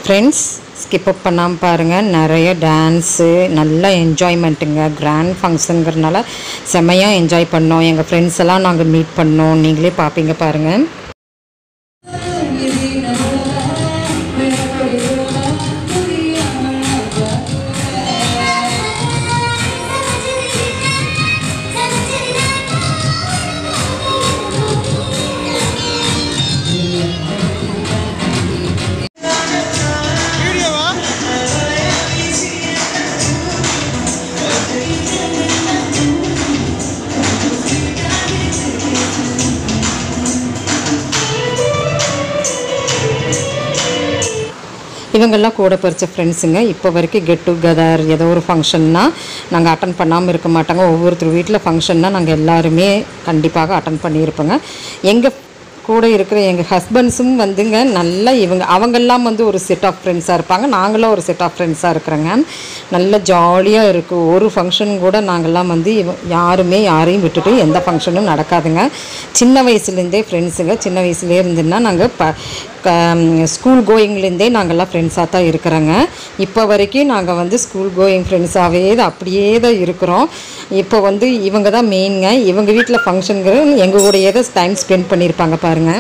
friends skip அப் பண்ணாமல் பாருங்கள் நிறைய டான்ஸு நல்ல என்ஜாய்மெண்ட்டுங்க கிராண்ட் ஃபங்க்ஷனுங்கிறனால செம்மையாக என்ஜாய் பண்ணோம் எங்கள் ஃப்ரெண்ட்ஸ் எல்லாம் நாங்கள் மீட் பண்ணோம் நீங்களே பார்ப்பீங்க பாருங்கள் இவங்கெல்லாம் கூட படித்த ஃப்ரெண்ட்ஸுங்க இப்போ வரைக்கும் கெட் டுகெதர் ஏதோ ஒரு ஃபங்க்ஷன்னா நாங்கள் அட்டன் பண்ணாமல் இருக்க மாட்டாங்க ஒவ்வொருத்தர் வீட்டில் ஃபங்க்ஷன்னா நாங்கள் எல்லாருமே கண்டிப்பாக அட்டன் பண்ணியிருப்போங்க எங்கள் கூட இருக்கிற எங்கள் ஹஸ்பண்ட்ஸும் வந்துங்க நல்லா இவங்க அவங்கெல்லாம் வந்து ஒரு செட் ஆஃப் ஃப்ரெண்ட்ஸாக இருப்பாங்க நாங்களும் ஒரு செட் ஆஃப் ஃப்ரெண்ட்ஸாக இருக்கிறோங்க நல்ல ஜாலியாக இருக்கும் ஒரு ஃபங்க்ஷன் கூட நாங்கள்லாம் வந்து இவ யாருமே யாரையும் விட்டுட்டு எந்த ஃபங்க்ஷனும் நடக்காதுங்க சின்ன வயசுலேருந்தே ஃப்ரெண்ட்ஸுங்க சின்ன வயசுலேயே இருந்துன்னா நாங்கள் ப ஸ்கூல் கோயிங்லேருந்தே நாங்கள்லாம் ஃப்ரெண்ட்ஸாக தான் இருக்கிறோங்க இப்போ வரைக்கும் நாங்கள் வந்து ஸ்கூல் கோயிங் ஃப்ரெண்ட்ஸாகவே தான் அப்படியே தான் இருக்கிறோம் இப்போ வந்து இவங்க தான் மெயினுங்க இவங்க வீட்டில் ஃபங்க்ஷனுங்கிற எங்கள் கூடயே தான் டைம் ஸ்பெண்ட் பண்ணியிருப்பாங்க பாருங்கள்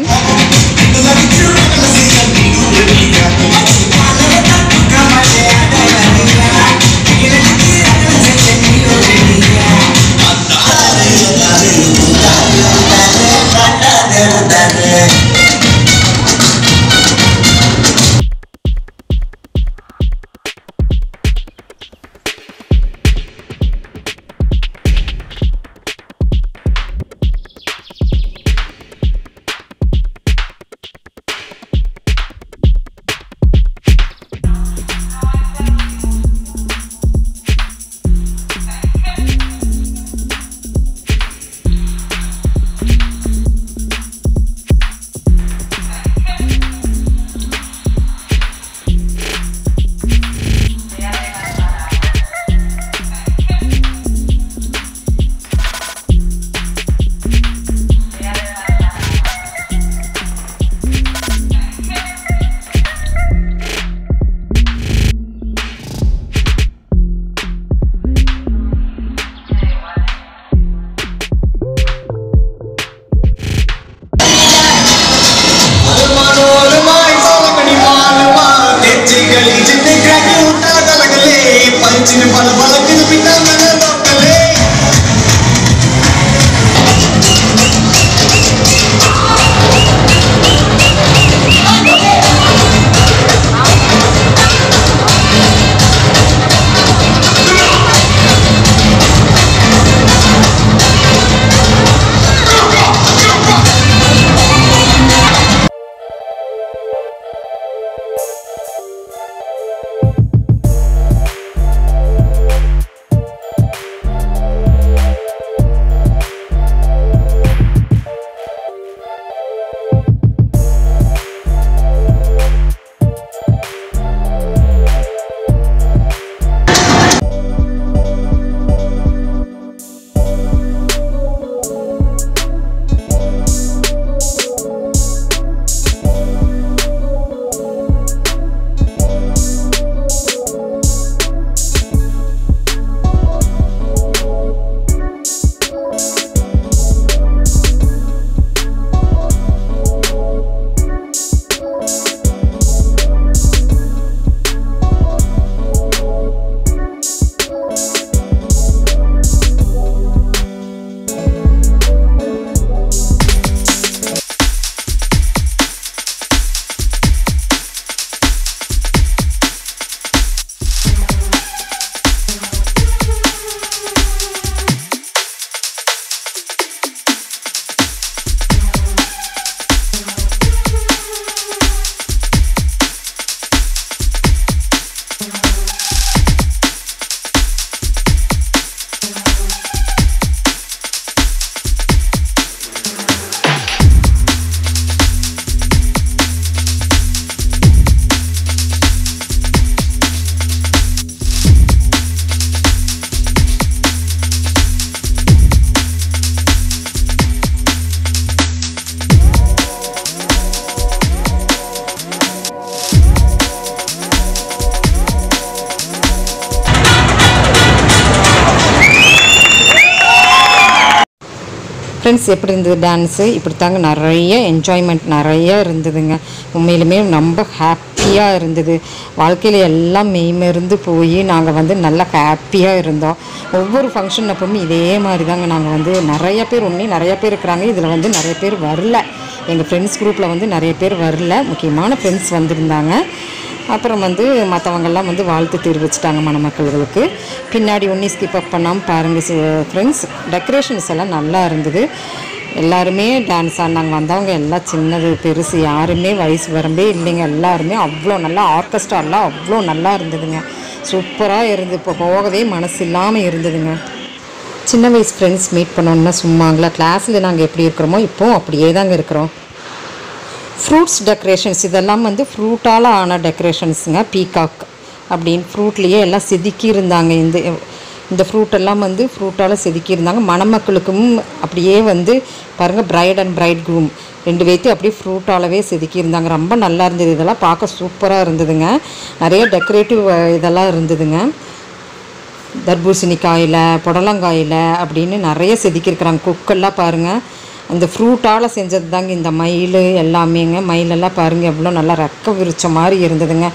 ஃப்ரெண்ட்ஸ் எப்படி இருந்தது டான்ஸு இப்படி தாங்க நிறைய என்ஜாய்மெண்ட் நிறைய இருந்ததுங்க உண்மையிலுமே ரொம்ப ஹாப்பியாக இருந்தது வாழ்க்கையில் எல்லாம் மெய்மருந்து போய் நாங்கள் வந்து நல்லா ஹாப்பியாக இருந்தோம் ஒவ்வொரு ஃபங்க்ஷன் அப்பவும் இதே மாதிரி தாங்க நாங்கள் வந்து நிறைய பேர் உண்மை நிறைய பேர் இருக்கிறாங்க இதில் வந்து நிறைய பேர் வரல எங்கள் ஃப்ரெண்ட்ஸ் குரூப்பில் வந்து நிறைய பேர் வரல முக்கியமான ஃப்ரெண்ட்ஸ் வந்திருந்தாங்க அப்புறம் வந்து மற்றவங்கெல்லாம் வந்து வாழ்த்து தெரிவிச்சிட்டாங்க மணமக்கள்களுக்கு பின்னாடி ஒன்றும் ஸ்கிப் அப் பண்ணாமல் பாருங்கள் ஃப்ரெண்ட்ஸ் டெக்கரேஷன்ஸ் எல்லாம் நல்லா இருந்தது எல்லாருமே டான்ஸ் ஆடினாங்க வந்தவங்க எல்லாம் சின்னது பெருசு யாருமே வயசு வரம்பே இல்லைங்க எல்லாருமே அவ்வளோ நல்லா ஆர்கெஸ்ட்ராலாம் அவ்வளோ நல்லா இருந்ததுங்க சூப்பராக இருந்து இப்போ போகவே மனசு இல்லாமல் இருந்ததுங்க சின்ன வயசு ஃப்ரெண்ட்ஸ் மீட் பண்ணோன்னா சும்மாங்களா கிளாஸில் நாங்கள் எப்படி இருக்கிறோமோ இப்போவும் அப்படியே தாங்க இருக்கிறோம் ஃப்ரூட்ஸ் டெக்கரேஷன்ஸ் இதெல்லாம் வந்து ஃப்ரூட்டால் ஆன டெக்கரேஷன்ஸுங்க பீகாக் அப்படின்னு ஃப்ரூட்லேயே எல்லாம் செதுக்கி இருந்தாங்க இந்த இந்த ஃப்ரூட் எல்லாம் வந்து ஃப்ரூட்டால் செதுக்கி இருந்தாங்க மணமக்களுக்கும் அப்படியே வந்து பாருங்கள் பிரைட் அண்ட் பிரைட் க்ரூம் ரெண்டு பேர்த்தையும் அப்படியே ஃப்ரூட்டாலவே செதுக்கி இருந்தாங்க ரொம்ப நல்லா இருந்தது இதெல்லாம் பார்க்க சூப்பராக இருந்ததுங்க நிறைய டெக்கரேட்டிவ் இதெல்லாம் இருந்ததுங்க தர்பூசணிக்காயில் புடலங்காயில் அப்படின்னு நிறைய செதுக்கியிருக்கிறாங்க குக்கெல்லாம் பாருங்கள் அந்த ஃப்ரூட்டால் செஞ்சது தாங்க இந்த மயில் எல்லாமேங்க மயிலெல்லாம் பாருங்கள் எவ்வளோ நல்லா ரெக்க விரிச்ச மாதிரி இருந்ததுங்க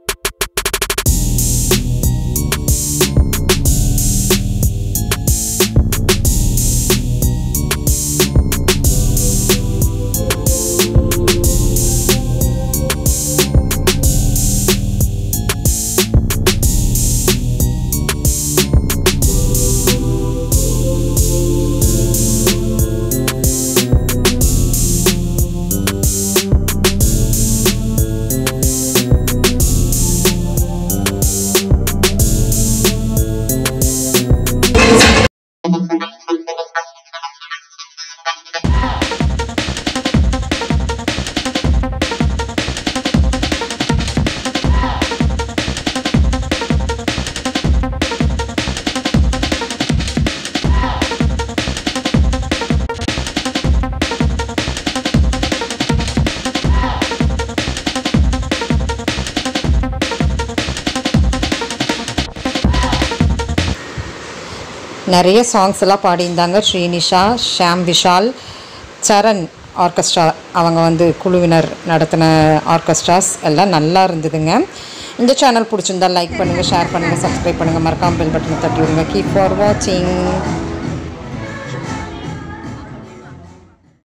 நிறைய சாங்ஸ் எல்லாம் பாடியிருந்தாங்க ஸ்ரீனிஷா ஷாம் விஷால் சரண் ஆர்கெஸ்ட்ரா அவங்க வந்து குழுவினர் நடத்தின ஆர்கெஸ்ட்ராஸ் எல்லாம் நல்லா இருந்ததுங்க இந்த சேனல் பிடிச்சிருந்தா லைக் பண்ணுங்கள் ஷேர் பண்ணுங்கள் சப்ஸ்கிரைப் பண்ணுங்கள் மறக்காமல் பெல் பட்டனை தட்டி விடுங்க கீப் ஃபார் வாட்சிங்